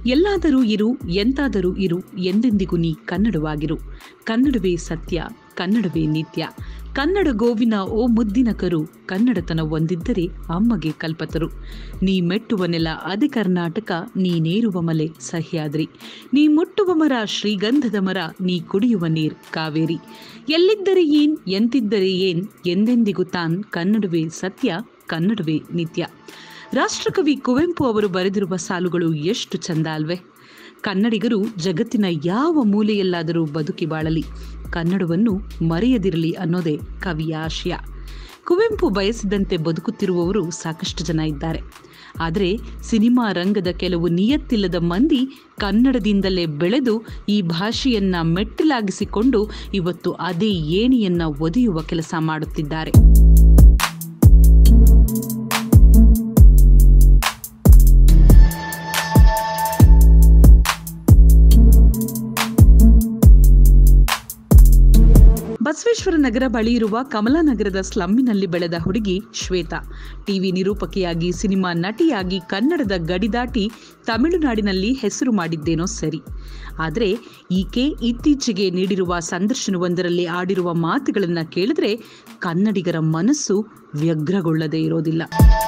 ಎಲ್ಲಾದರೂ ಇರು ಎಂತಾದರೂ ಇರು ಎಂದೆಂದಿಗೂ ನೀ ಕನ್ನಡವಾಗಿರು ಕನ್ನಡವೇ ಸತ್ಯ ಕನ್ನಡವೇ ನಿತ್ಯ ಕನ್ನಡ ಗೋವಿನ ಓ ಮುದ್ದಿನ ಕರು ಕನ್ನಡತನ ಒಂದಿದ್ದರೆ ಅಮ್ಮಗೆ ಕಲ್ಪತರು ನೀ ಮೆಟ್ಟುವ ನೆಲ ಅದೆ ಕರ್ನಾಟಕ ನೀನೇರುವ ಮಲೆ ಸಹ್ಯಾದ್ರಿ ನೀ ಮುಟ್ಟುವ ಮರ ಶ್ರೀಗಂಧದ ಮರ ನೀ ಕುಡಿಯುವ ನೀರ್ ಕಾವೇರಿ ಎಲ್ಲಿದ್ದರೆ ಏನ್ ಎಂತಿದ್ದರೆ ಏನ್ ಎಂದೆಂದಿಗೂ ತಾನ್ ಕನ್ನಡವೇ ಸತ್ಯ ಕನ್ನಡವೇ ನಿತ್ಯ ರಾಷ್ಟ್ರಕವಿ ಕುವೆಂಪು ಅವರು ಬರೆದಿರುವ ಸಾಲುಗಳು ಎಷ್ಟು ಚಂದ ಅಲ್ವೇ ಕನ್ನಡಿಗರು ಜಗತ್ತಿನ ಯಾವ ಮೂಲೆಯಲ್ಲಾದರೂ ಬದುಕಿ ಬಾಳಲಿ ಕನ್ನಡವನ್ನು ಮರೆಯದಿರಲಿ ಅನ್ನೋದೇ ಕವಿಯ ಆಶಯ ಕುವೆಂಪು ಬಯಸಿದಂತೆ ಬದುಕುತ್ತಿರುವವರು ಸಾಕಷ್ಟು ಜನ ಇದ್ದಾರೆ ಆದರೆ ಸಿನಿಮಾ ರಂಗದ ಕೆಲವು ನಿಯತ್ತಿಲ್ಲದ ಮಂದಿ ಕನ್ನಡದಿಂದಲೇ ಬೆಳೆದು ಈ ಭಾಷೆಯನ್ನ ಮೆಟ್ಟಿಲಾಗಿಸಿಕೊಂಡು ಇವತ್ತು ಅದೇ ಏಣಿಯನ್ನ ಒದೆಯುವ ಕೆಲಸ ಮಾಡುತ್ತಿದ್ದಾರೆ ಬಸವೇಶ್ವರ ನಗರ ಬಳಿ ಇರುವ ಕಮಲಾನಗರದ ಸ್ಲಮ್ಮಿನಲ್ಲಿ ಬೆಳೆದ ಹುಡುಗಿ ಶ್ವೇತಾ ಟಿವಿ ನಿರೂಪಕಿಯಾಗಿ ಸಿನಿಮಾ ನಟಿಯಾಗಿ ಕನ್ನಡದ ಗಡಿ ದಾಟಿ ತಮಿಳುನಾಡಿನಲ್ಲಿ ಹೆಸರು ಮಾಡಿದ್ದೇನೋ ಸರಿ ಆದರೆ ಈಕೆ ಇತ್ತೀಚೆಗೆ ನೀಡಿರುವ ಸಂದರ್ಶನವೊಂದರಲ್ಲಿ ಆಡಿರುವ ಮಾತುಗಳನ್ನು ಕೇಳಿದ್ರೆ ಕನ್ನಡಿಗರ ಮನಸ್ಸು ವ್ಯಗ್ರಗೊಳ್ಳದೇ ಇರೋದಿಲ್ಲ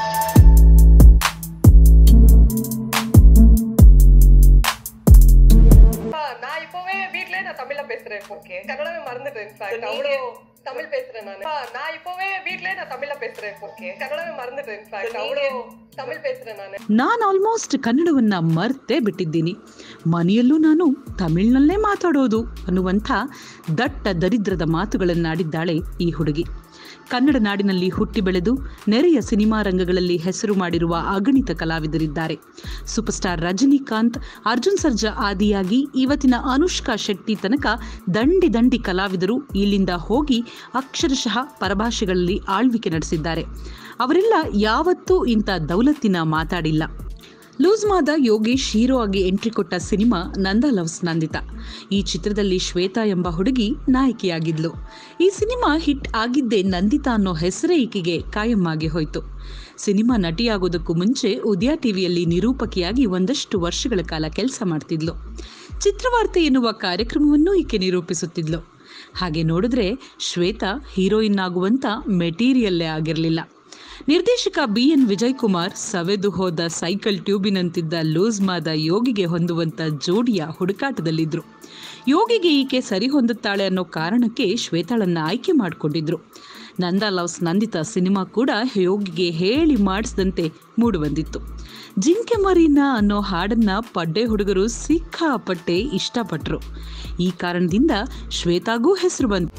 நான் இப்பவே வீட்லயே நான் தமிழ்ல பேசுறேன் இப்போ ஓகே கன்னடமே மறந்துட்டேன் இன்ஃபேக்ட் அவ்வளோ தமிழ் பேசுறேன் நான் நான் இப்பவே வீட்லயே நான் தமிழ்ல பேசுறேன் இப்போ ஓகே கன்னடமே மறந்துட்டேன் இன்ஃபேக்ட் அவ்வளோ தமிழ் பேசுறேன் ನಾನು ನಾನು ಆಲ್ಮೋಸ್ಟ್ ಕನ್ನಡವನ್ನ ಮರ್ತೇ ಬಿಟ್ಟಿದ್ದೀನಿ ಮನೆಯಲ್ಲೂ ನಾನು ತಮಿಳ್ನಲ್ಲೇ ಮಾತಾಡೋದು ಅನ್ನುವಂಥ ದಟ್ಟ ದರಿದ್ರದ ಮಾತುಗಳನ್ನಾಡಿದ್ದಾಳೆ ಈ ಹುಡುಗಿ ಕನ್ನಡ ನಾಡಿನಲ್ಲಿ ಹುಟ್ಟಿ ಬೆಳೆದು ನೆರೆಯ ಸಿನಿಮಾ ರಂಗಗಳಲ್ಲಿ ಹೆಸರು ಮಾಡಿರುವ ಅಗಣಿತ ಕಲಾವಿದರಿದ್ದಾರೆ ಸೂಪರ್ ಸ್ಟಾರ್ ರಜನಿಕಾಂತ್ ಅರ್ಜುನ್ ಸರ್ಜಾ ಆದಿಯಾಗಿ ಇವತ್ತಿನ ಅನುಷ್ಕಾ ಶೆಟ್ಟಿ ತನಕ ದಂಡಿ ದಂಡಿ ಕಲಾವಿದರು ಇಲ್ಲಿಂದ ಹೋಗಿ ಅಕ್ಷರಶಃ ಪರಭಾಷೆಗಳಲ್ಲಿ ಆಳ್ವಿಕೆ ನಡೆಸಿದ್ದಾರೆ ಅವರೆಲ್ಲ ಯಾವತ್ತೂ ಇಂಥ ದೌಲತ್ತಿನ ಮಾತಾಡಿಲ್ಲ ಲೂಸ್ ಮಾದ ಯೋಗೇಶ್ ಹೀರೋ ಆಗಿ ಎಂಟ್ರಿ ಕೊಟ್ಟ ಸಿನಿಮಾ ನಂದ ಲವ್ಸ್ ನಂದಿತಾ ಈ ಚಿತ್ರದಲ್ಲಿ ಶ್ವೇತಾ ಎಂಬ ಹುಡುಗಿ ನಾಯಕಿಯಾಗಿದ್ಲು ಈ ಸಿನಿಮಾ ಹಿಟ್ ಆಗಿದ್ದೇ ನಂದಿತಾ ಅನ್ನೋ ಹೆಸರೇ ಈಕೆಗೆ ಕಾಯಂ ಆಗಿ ಹೋಯಿತು ಸಿನಿಮಾ ನಟಿಯಾಗೋದಕ್ಕೂ ಮುಂಚೆ ಉದಯ ಟಿವಿಯಲ್ಲಿ ನಿರೂಪಕಿಯಾಗಿ ಒಂದಷ್ಟು ವರ್ಷಗಳ ಕಾಲ ಕೆಲಸ ಮಾಡ್ತಿದ್ಲು ಚಿತ್ರವಾರ್ತೆ ಎನ್ನುವ ಕಾರ್ಯಕ್ರಮವನ್ನು ಈಕೆ ನಿರೂಪಿಸುತ್ತಿದ್ಲು ಹಾಗೆ ನೋಡಿದ್ರೆ ಶ್ವೇತಾ ಹೀರೋಯಿನ್ ಆಗುವಂತ ಮೆಟೀರಿಯಲ್ಲೇ ಆಗಿರಲಿಲ್ಲ ನಿರ್ದೇಶಕ ಬಿ ಎನ್ ವಿಜಯ್ ಕುಮಾರ್ ಸವೆದು ಹೋದ ಸೈಕಲ್ ಟ್ಯೂಬಿನಂತಿದ್ದ ಲೂಸ್ ಮಾದ ಯೋಗಿಗೆ ಹೊಂದುವಂತ ಜೋಡಿಯ ಹುಡುಕಾಟದಲ್ಲಿದ್ರು ಯೋಗಿಗೆ ಈಕೆ ಸರಿ ಹೊಂದುತ್ತಾಳೆ ಅನ್ನೋ ಕಾರಣಕ್ಕೆ ಶ್ವೇತಾಳನ್ನ ಆಯ್ಕೆ ಮಾಡಿಕೊಂಡಿದ್ರು ನಂದಾ ಲವ್ಸ್ ನಂದಿತಾ ಸಿನಿಮಾ ಕೂಡ ಯೋಗಿಗೆ ಹೇಳಿ ಮಾಡಿಸಿದಂತೆ ಮೂಡಿಬಂದಿತ್ತು ಜಿಂಕೆ ಮರೀನ ಅನ್ನೋ ಹಾಡನ್ನ ಪಡ್ಡೆ ಹುಡುಗರು ಸಿಕ್ಕಾಪಟ್ಟೆ ಇಷ್ಟಪಟ್ರು ಈ ಕಾರಣದಿಂದ ಶ್ವೇತಾಗೂ ಹೆಸರು ಬಂತು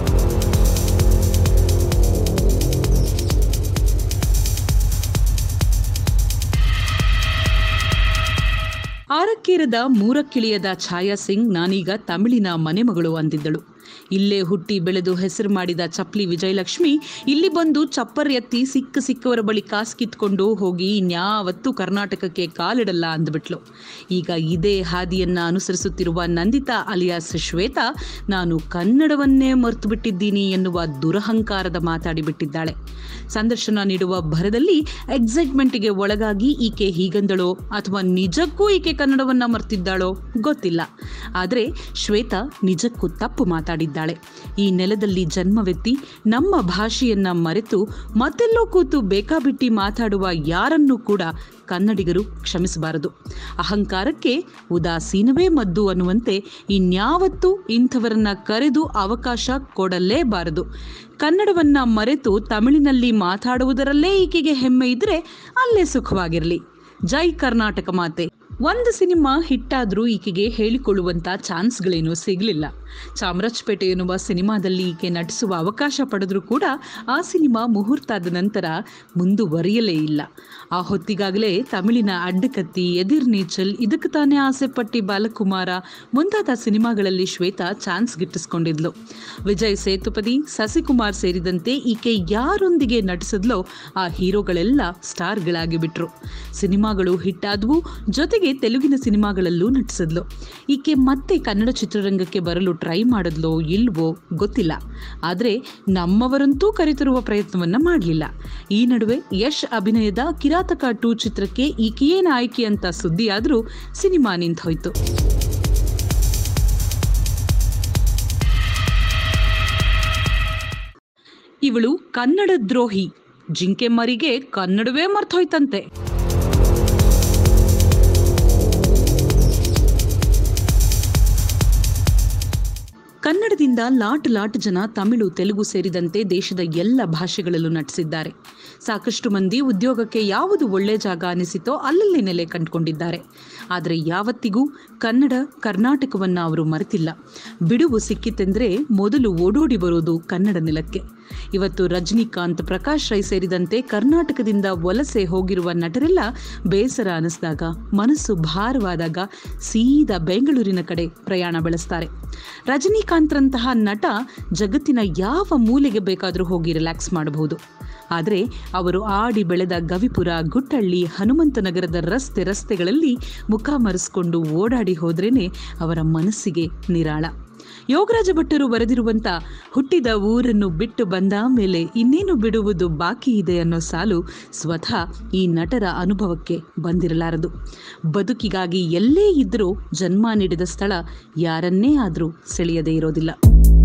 ಆರಕ್ಕೇರದ ಮೂರಕ್ಕಿಳಿಯದ ಛಾಯಾ ಸಿಂಗ್ ನಾನೀಗ ತಮಿಳಿನ ಮನೆಮಗಳು ಅಂದಿದ್ದಳು ಇಲ್ಲೇ ಹುಟ್ಟಿ ಬೆಳೆದು ಹೆಸರು ಮಾಡಿದ ಚಪ್ಲಿ ವಿಜಯಲಕ್ಷ್ಮಿ ಇಲ್ಲಿ ಬಂದು ಚಪ್ಪರ್ ಎತ್ತಿ ಸಿಕ್ಕ ಸಿಕ್ಕವರ ಬಳಿ ಕಾಸು ಕಿತ್ಕೊಂಡು ಹೋಗಿ ಇನ್ಯಾವತ್ತೂ ಕರ್ನಾಟಕಕ್ಕೆ ಕಾಲಿಡಲ್ಲ ಅಂದ್ಬಿಟ್ಲು ಈಗ ಇದೇ ಹಾದಿಯನ್ನ ಅನುಸರಿಸುತ್ತಿರುವ ನಂದಿತಾ ಅಲಿಯಾಸ್ ಶ್ವೇತಾ ನಾನು ಕನ್ನಡವನ್ನೇ ಮರೆತು ಬಿಟ್ಟಿದ್ದೀನಿ ಎನ್ನುವ ದುರಹಂಕಾರದ ಮಾತಾಡಿಬಿಟ್ಟಿದ್ದಾಳೆ ಸಂದರ್ಶನ ನೀಡುವ ಭರದಲ್ಲಿ ಎಕ್ಸೈಟ್ಮೆಂಟ್ಗೆ ಒಳಗಾಗಿ ಈಕೆ ಹೀಗಂದಳೋ ಅಥವಾ ನಿಜಕ್ಕೂ ಈಕೆ ಕನ್ನಡವನ್ನ ಮರ್ತಿದ್ದಾಳೋ ಗೊತ್ತಿಲ್ಲ ಆದರೆ ಶ್ವೇತಾ ನಿಜಕ್ಕೂ ತಪ್ಪು ಮಾತಾಡಿದ್ದಾಳೆ ಈ ನೆಲದಲ್ಲಿ ಜನ್ಮವೆತ್ತಿ ನಮ್ಮ ಭಾಷೆಯನ್ನ ಮರೆತು ಮತ್ತೆಲ್ಲೋ ಕೂತು ಬೇಕಾಬಿಟ್ಟಿ ಮಾತಾಡುವ ಯಾರನ್ನೂ ಕೂಡ ಕನ್ನಡಿಗರು ಕ್ಷಮಿಸಬಾರದು ಅಹಂಕಾರಕ್ಕೆ ಉದಾಸೀನವೇ ಮದ್ದು ಅನ್ನುವಂತೆ ಇನ್ಯಾವತ್ತೂ ಇಂಥವರನ್ನ ಕರೆದು ಅವಕಾಶ ಕೊಡಲೇಬಾರದು ಕನ್ನಡವನ್ನ ಮರೆತು ತಮಿಳಿನಲ್ಲಿ ಮಾತಾಡುವುದರಲ್ಲೇ ಈಕೆಗೆ ಹೆಮ್ಮೆ ಇದ್ರೆ ಅಲ್ಲೇ ಸುಖವಾಗಿರಲಿ ಜೈ ಕರ್ನಾಟಕ ಮಾತೆ ಒಂದು ಸಿನಿಮಾ ಹಿಟ್ಟಾದ್ರೂ ಈಕೆಗೆ ಹೇಳಿಕೊಳ್ಳುವಂತ ಚಾನ್ಸ್ಗಳೇನು ಸಿಗಲಿಲ್ಲ ಚಾಮರಾಜಪೇಟೆ ಎನ್ನುವ ಸಿನಿಮಾದಲ್ಲಿ ಈಕೆ ನಟಿಸುವ ಅವಕಾಶ ಪಡೆದ್ರೂ ಕೂಡ ಆ ಸಿನಿಮಾ ಮುಹೂರ್ತಾದ ನಂತರ ಮುಂದುವರಿಯಲೇ ಇಲ್ಲ ಆ ಹೊತ್ತಿಗಾಗಲೇ ತಮಿಳಿನ ಅಡ್ಡಕತ್ತಿ ಎದಿರ್ ನೀಚಲ್ ಇದಕ್ಕೆ ತಾನೇ ಆಸೆ ಪಟ್ಟಿ ಬಾಲಕುಮಾರ ಮುಂತಾದ ಸಿನಿಮಾಗಳಲ್ಲಿ ಶ್ವೇತಾ ಚಾನ್ಸ್ ಗಿಟ್ಟಿಸ್ಕೊಂಡಿದ್ಲು ವಿಜಯ್ ಸೇತುಪತಿ ಸಸಿಕುಮಾರ್ ಸೇರಿದಂತೆ ಈಕೆ ಯಾರೊಂದಿಗೆ ನಟಿಸಿದ್ಲೋ ಆ ಹೀರೋಗಳೆಲ್ಲ ಸ್ಟಾರ್ಗಳಾಗಿ ಬಿಟ್ರು ಸಿನಿಮಾಗಳು ಹಿಟ್ಟಾದವು ಜೊತೆಗೆ ಜೊತೆಗೆ ತೆಲುಗಿನ ಸಿನಿಮಾಗಳಲ್ಲೂ ನಟಿಸಿದ್ಲು ಈಕೆ ಮತ್ತೆ ಕನ್ನಡ ಚಿತ್ರರಂಗಕ್ಕೆ ಬರಲು ಟ್ರೈ ಮಾಡಿದ್ಲೋ ಇಲ್ವೋ ಗೊತ್ತಿಲ್ಲ ಆದರೆ ನಮ್ಮವರಂತೂ ಕರೆತರುವ ಪ್ರಯತ್ನವನ್ನ ಮಾಡಲಿಲ್ಲ ಈ ನಡುವೆ ಯಶ್ ಅಭಿನಯದ ಕಿರಾತಕ ಟೂ ಚಿತ್ರಕ್ಕೆ ಈಕೆಯೇ ನಾಯಕಿ ಅಂತ ಸುದ್ದಿಯಾದರೂ ಸಿನಿಮಾ ನಿಂತೋಯ್ತು ಇವಳು ಕನ್ನಡ ದ್ರೋಹಿ ಜಿಂಕೆ ಮರಿಗೆ ಕನ್ನಡವೇ ಮರ್ತೋಯ್ತಂತೆ ಕನ್ನಡದಿಂದ ಲಾಟ್ ಲಾಟ್ ಜನ ತಮಿಳು ತೆಲುಗು ಸೇರಿದಂತೆ ದೇಶದ ಎಲ್ಲ ಭಾಷೆಗಳಲ್ಲೂ ನಟಿಸಿದ್ದಾರೆ ಸಾಕಷ್ಟು ಮಂದಿ ಉದ್ಯೋಗಕ್ಕೆ ಯಾವುದು ಒಳ್ಳೆ ಜಾಗ ಅನಿಸಿತೋ ಅಲ್ಲಲ್ಲಿ ನೆಲೆ ಕಂಡುಕೊಂಡಿದ್ದಾರೆ ಆದರೆ ಯಾವತ್ತಿಗೂ ಕನ್ನಡ ಕರ್ನಾಟಕವನ್ನು ಅವರು ಮರೆತಿಲ್ಲ ಬಿಡುವು ಸಿಕ್ಕಿತೆಂದರೆ ಮೊದಲು ಓಡೋಡಿ ಬರೋದು ಕನ್ನಡ ನೆಲಕ್ಕೆ ಇವತ್ತು ರಜನಿಕಾಂತ್ ಪ್ರಕಾಶ್ ರೈ ಸೇರಿದಂತೆ ಕರ್ನಾಟಕದಿಂದ ವಲಸೆ ಹೋಗಿರುವ ನಟರೆಲ್ಲ ಬೇಸರ ಅನಿಸಿದಾಗ ಮನಸ್ಸು ಭಾರವಾದಾಗ ಸೀದಾ ಬೆಂಗಳೂರಿನ ಕಡೆ ಪ್ರಯಾಣ ಬೆಳೆಸ್ತಾರೆ ರಜನಿಕಾಂತ್ರಂತಹ ನಟ ಜಗತ್ತಿನ ಯಾವ ಮೂಲೆಗೆ ಬೇಕಾದರೂ ಹೋಗಿ ರಿಲ್ಯಾಕ್ಸ್ ಮಾಡಬಹುದು ಆದರೆ ಅವರು ಆಡಿ ಬೆಳೆದ ಗವಿಪುರ ಗುಟ್ಟಳ್ಳಿ ಹನುಮಂತನಗರದ ರಸ್ತೆ ರಸ್ತೆಗಳಲ್ಲಿ ಮುಖ ಮರೆಸ್ಕೊಂಡು ಓಡಾಡಿ ಹೋದ್ರೇನೆ ಅವರ ಮನಸ್ಸಿಗೆ ನಿರಾಳ ಯೋಗರಾಜ ಭಟ್ಟರು ಬರೆದಿರುವಂತ ಹುಟ್ಟಿದ ಊರನ್ನು ಬಿಟ್ಟು ಬಂದ ಮೇಲೆ ಇನ್ನೇನು ಬಿಡುವುದು ಬಾಕಿ ಇದೆ ಅನ್ನೋ ಸಾಲು ಸ್ವತಃ ಈ ನಟರ ಅನುಭವಕ್ಕೆ ಬಂದಿರಲಾರದು ಬದುಕಿಗಾಗಿ ಎಲ್ಲೇ ಇದ್ದರೂ ಜನ್ಮ ನೀಡಿದ ಸ್ಥಳ ಯಾರನ್ನೇ ಆದರೂ ಸೆಳೆಯದೇ ಇರೋದಿಲ್ಲ